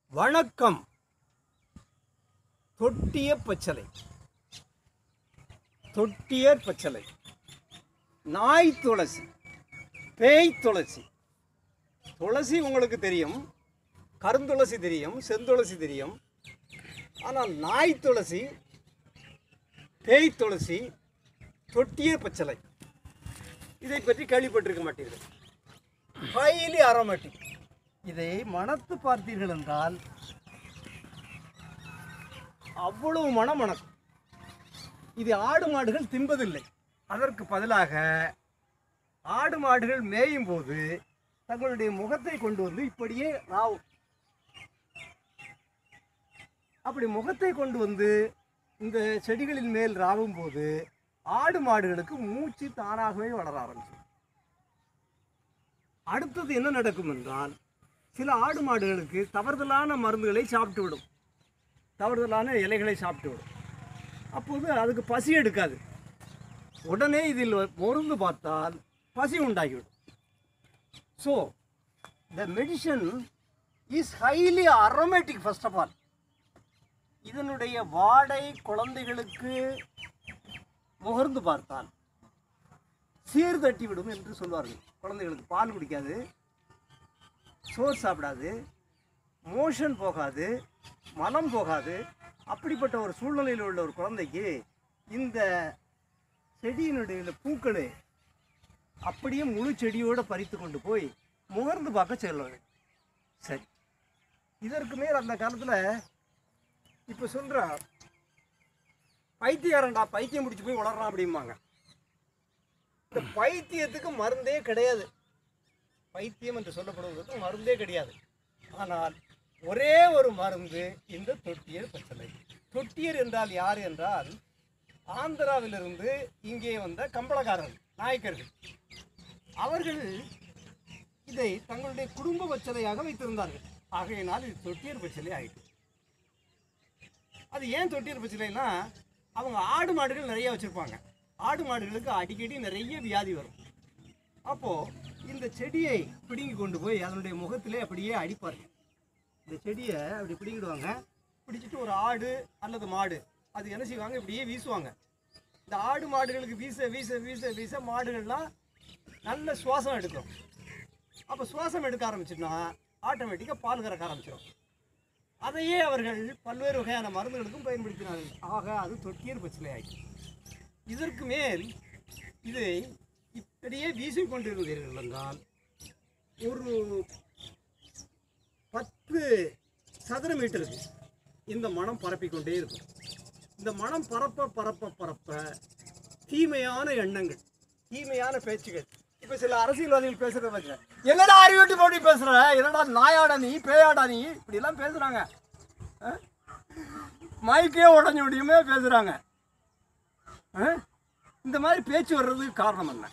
வணக்கம் தொட்டிய பச்சலை தொட்டியர் பச்சலை நாய் துளசி பேய் துளசி துளசி உங்களுக்கு தெரியும் கருந்துளசி தெரியும் செந்துளசி தெரியும் ஆனால் நாய் துளசி பேய் துளசி தொட்டியர் பச்சலை இதை பற்றி கேள்விப்பட்டிருக்க மாட்டீர்கள் ஹைலி அரோமேட்டிக் இதை மணத்து பார்த்தீர்கள் என்றால் அவ்வளவு மனம் மணக்கும் இது ஆடு மாடுகள் தின்பதில்லை அதற்கு பதிலாக ஆடு மாடுகள் மேயும் போது தங்களுடைய முகத்தை கொண்டு வந்து இப்படியே ராவும் அப்படி முகத்தை கொண்டு வந்து இந்த செடிகளின் மேல் ராவும் போது ஆடு மாடுகளுக்கு மூச்சு தானாகவே வளர ஆரம்பிச்சு அடுத்தது என்ன நடக்கும் என்றால் சில ஆடு மாடுகளுக்கு தவறுதலான மருந்துகளை சாப்பிட்டு விடும் தவறுதலான இலைகளை சாப்பிட்டு விடும் அப்போது அதுக்கு பசி எடுக்காது உடனே இதில் மருந்து பார்த்தால் பசி உண்டாகிவிடும் so the medicine is highly aromatic first of all இதனுடைய வாடை குழந்தைகளுக்கு முகர்ந்து பார்த்தால் சீர்தட்டி விடும் என்று சொல்வார்கள் குழந்தைகளுக்கு பால் குடிக்காது சோறு சாப்பிடாது மோஷன் போகாது மலம் போகாது அப்படிப்பட்ட ஒரு சூழ்நிலையில் உள்ள ஒரு குழந்தைக்கு இந்த செடியினுடைய பூக்களை அப்படியே முழு செடியோடு பறித்து கொண்டு போய் முகர்ந்து பார்க்க செல்வாங்க சரி இதற்கு மேல் அந்த காலத்தில் இப்போ சொல்கிறா பைத்தியாரண்டா பைத்தியம் முடிச்சு போய் வளர்றான் அப்படிம்பாங்க இந்த பைத்தியத்துக்கு மருந்தே கிடையாது பைத்தியம் என்று சொல்லப்படுவதற்கு மருந்தே கிடையாது ஆனால் ஒரே ஒரு மருந்து இந்த தொட்டியர் பச்சலை தொட்டியர் என்றால் யார் என்றால் ஆந்திராவிலிருந்து இங்கே வந்த கம்பளக்காரர்கள் நாயக்கர்கள் அவர்கள் இதை தங்களுடைய குடும்ப பச்சலையாக வைத்திருந்தார்கள் ஆகையினால் இது தொட்டியர் பச்சலை ஆயிட்டு அது ஏன் தொட்டியர் பச்சலைன்னா அவங்க ஆடு மாடுகள் நிறைய வச்சுருப்பாங்க ஆடு மாடுகளுக்கு அடிக்கடி நிறைய வியாதி வரும் அப்போது இந்த செடியை பிடுங்கி கொண்டு போய் அதனுடைய முகத்திலே அப்படியே அடிப்பார்கள் இந்த செடியை அப்படி பிடிங்கிடுவாங்க பிடிச்சிட்டு ஒரு ஆடு அல்லது மாடு அது என்ன செய்வாங்க இப்படியே வீசுவாங்க இந்த ஆடு மாடுகளுக்கு வீச வீச வீச வீச மாடுகள்லாம் நல்ல சுவாசம் எடுக்கும் அப்போ சுவாசம் எடுக்க ஆரம்பிச்சுன்னா ஆட்டோமேட்டிக்காக பால் கறக்க ஆரம்பிச்சிடும் அதையே அவர்கள் பல்வேறு வகையான மருந்துகளுக்கும் பயன்படுத்தினார்கள் ஆக அது தொட்டியர் பச்சிலை ஆகி இதற்கு மேல் இதை இப்படியே வீசிக்கொண்டிருந்தீர்கள் என்றால் ஒரு பத்து சதுர மீட்டருக்கு இந்த மனம் பரப்பிக்கொண்டே இருக்கும் இந்த மனம் பரப்ப பரப்ப பரப்ப தீமையான எண்ணங்கள் தீமையான பேச்சுகள் இப்போ சில அரசியல்வாதிகள் பேசுறத பற்றி என்னடா அறிவிட்டு போட்டி பேசுற என்னடா நாயாடா நீ பேயாடா நீ இப்படிலாம் பேசுறாங்க ஆ? மைக்கே உடஞ்ச முடியுமே பேசுறாங்க ஆ? இந்த மாதிரி பேச்சு வர்றதுக்கு காரணம் என்ன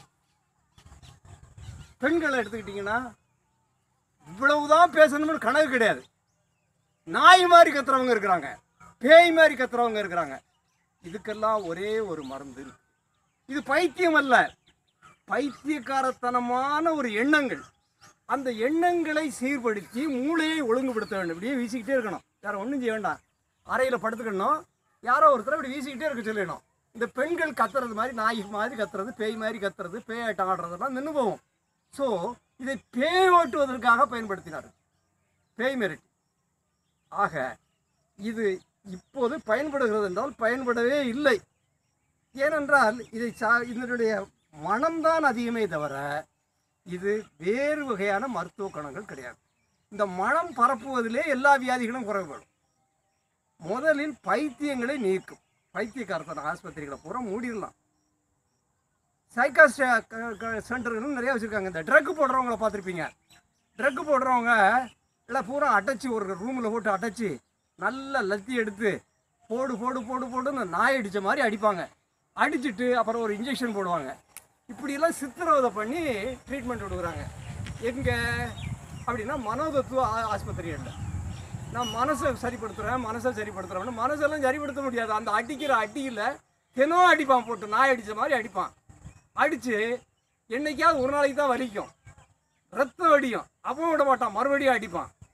பெண்களை எடுத்துக்கிட்டிங்கன்னா இவ்வளவுதான் பேசணும்னு கணக்கு கிடையாது நாய் மாதிரி கத்துறவங்க இருக்கிறாங்க பேய் மாதிரி கத்துறவங்க இருக்கிறாங்க இதுக்கெல்லாம் ஒரே ஒரு மருந்து இருக்கு. இது பைத்தியம் அல்ல பைத்தியக்காரத்தனமான ஒரு எண்ணங்கள் அந்த எண்ணங்களை சீர்படுத்தி மூளையை ஒழுங்குபடுத்த வேண்டும் இப்படியே வீசிக்கிட்டே இருக்கணும் வேற ஒன்றும் செய்ய வேண்டாம் அறையில் படுத்துக்கணும் யாரோ ஒருத்தர் அப்படி வீசிக்கிட்டே இருக்க சொல்லணும் இந்த பெண்கள் கத்துறது மாதிரி நாய் மாதிரி கத்துறது பேய் மாதிரி கத்துறது பேயாட்டம் ஆடுறதெல்லாம் நின்று போகும் ஸோ இதை பேய் ஓட்டுவதற்காக பயன்படுத்தினார் பேய் மிரட்டி ஆக இது இப்போது பயன்படுகிறது என்றால் பயன்படவே இல்லை ஏனென்றால் இதை சா இதனுடைய மனம்தான் அதிகமே தவிர இது வேறு வகையான மருத்துவ குணங்கள் கிடையாது இந்த மனம் பரப்புவதிலே எல்லா வியாதிகளும் குறைபடும் முதலில் பைத்தியங்களை நீக்கும் பைத்தியக்காரத்தன ஆஸ்பத்திரிகளை பூரா மூடிடலாம் சைக்காஸ்ட் சென்டர்களும் நிறைய வச்சுருக்காங்க இந்த ட்ரக் போடுறவங்கள பார்த்துருப்பீங்க ட்ரக் போடுறவங்க எல்லாம் பூரா அடைச்சி ஒரு ரூமில் போட்டு அடைச்சி நல்லா லத்தி எடுத்து போடு போடு போடு போடுன்னு நாய் அடித்த மாதிரி அடிப்பாங்க அடிச்சிட்டு அப்புறம் ஒரு இன்ஜெக்ஷன் போடுவாங்க இப்படியெல்லாம் சித்திரவதை பண்ணி ட்ரீட்மெண்ட் கொடுக்குறாங்க எங்கே அப்படின்னா மனோதத்துவ ஆ- ஆஸ்பத்திரிகள்ல நான் மனசை சரிப்படுத்துகிறேன் மனசை சரிப்படுத்துகிறேன் மனசெல்லாம் சரிப்படுத்த முடியாது அந்த அடிக்கிற அடியில் தினம் அடிப்பான் போட்டு நாய் அடித்த மாதிரி அடிப்பான் அடித்து என்னைக்காவது ஒரு நாளைக்கு தான் வலிக்கும் ரத்தம் வடியும் அப்பவும் விட மாட்டான் மறுபடியும் அடிப்பான்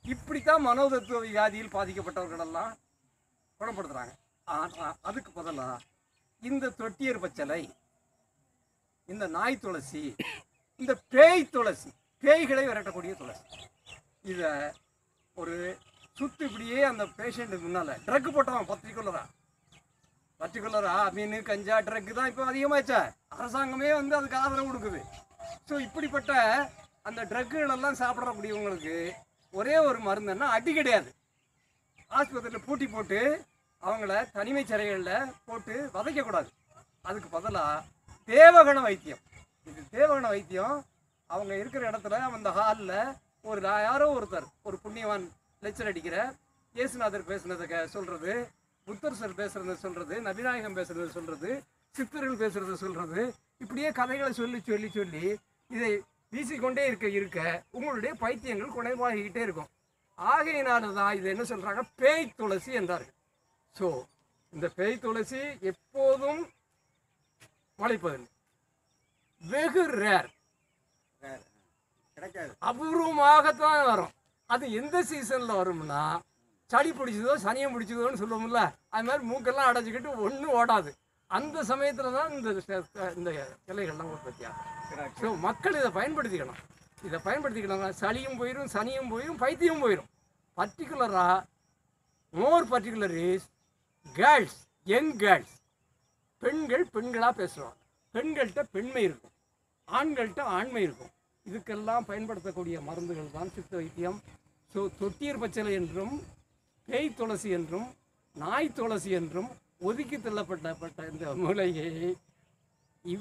இப்படித்தான் மனோதத்துவ வியாதியில் பாதிக்கப்பட்டவர்களெல்லாம் குணப்படுத்துறாங்க ஆனா அதுக்கு பதிலா இந்த தொட்டியர் பச்சலை இந்த நாய் துளசி இந்த பேய் துளசி பேய்களை விரட்டக்கூடிய துளசி இதை ஒரு சுத்து இப்படியே அந்த பேஷண்ட்டுக்கு முன்னால் ட்ரக் போட்டவன் பர்டிகுலரா பர்டிகுலரா மீன் கஞ்சா ட்ரக் தான் இப்போ அதிகமாச்சா அரசாங்கமே வந்து அதுக்கு ஆதரவு கொடுக்குது ஸோ இப்படிப்பட்ட அந்த ட்ரக்குகள் எல்லாம் சாப்பிடக்கூடியவங்களுக்கு ஒரே ஒரு மருந்துன்னா அடி கிடையாது ஆஸ்பத்திரியில் பூட்டி போட்டு அவங்கள தனிமை சிறைகளில் போட்டு வதைக்கக்கூடாது அதுக்கு பதிலாக தேவகண வைத்தியம் இது தேவகண வைத்தியம் அவங்க இருக்கிற இடத்துல அந்த ஹாலில் ஒரு நா- யாரோ ஒருத்தர் ஒரு புண்ணியவான் லெக்சர் அடிக்கிற இயேசுநாதர் பேசுனதை கே சொல்கிறது புத்தர் சார் பேசுறதை சொல்கிறது நபிநாயகம் பேசுறதை சொல்கிறது சித்தர்கள் பேசுறதை சொல்கிறது இப்படியே கதைகளை சொல்லி சொல்லி சொல்லி இதை வீசிக்கொண்டே இருக்க இருக்க உங்களுடைய பைத்தியங்கள் குறைவாகிக்கிட்டே இருக்கும் ஆகையினால தான் இது என்ன சொல்கிறாங்க பேய் துளசி என்றார்கள் ஸோ இந்த பேய் துளசி எப்போதும் முளைப்பதில்லை வெகு ரேர் கிடைக்காது அபூர்வமாகத்தான் வரும் அது எந்த சீசனில் வரும்னா சளி பிடிச்சதோ சனியம் பிடிச்சதோன்னு சொல்லுவோம்ல அது மாதிரி மூக்கெல்லாம் அடைச்சிக்கிட்டு ஒன்றும் ஓடாது அந்த சமயத்தில் தான் இந்த ச- இந்த இலைகள்லாம் உற்பத்தி ஆகும் ஸோ மக்கள் இதை பயன்படுத்திக்கணும் இதை பயன்படுத்திக்கணும்னா சளியும் போயிடும் சனியும் போயிடும் பைத்தியம் போயிடும் பர்டிகுலராக more particular is girls young girls பெண்கள் பெண்களாக பேசுவாங்க பெண்கள்கிட்ட பெண்மை இருக்கும் ஆண்கள்கிட்ட ஆண்மை இருக்கும் இதுக்கெல்லாம் பயன்படுத்தக்கூடிய மருந்துகள் தான் சித்த வைத்தியம் ஸோ தொட்டியர் பச்சளை என்றும் பேய் துளசி என்றும் நாய் துளசி என்றும் ஒதுக்கி தள்ளப்பட்டப்பட்ட இந்த மூலிகையை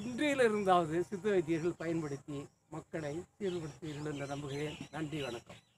இன்றையிலிருந்தாவது சித்த வைத்தியர்கள் பயன்படுத்தி மக்களை சீர்படுத்துவீர்கள் என்று நம்புகிறேன் நன்றி வணக்கம்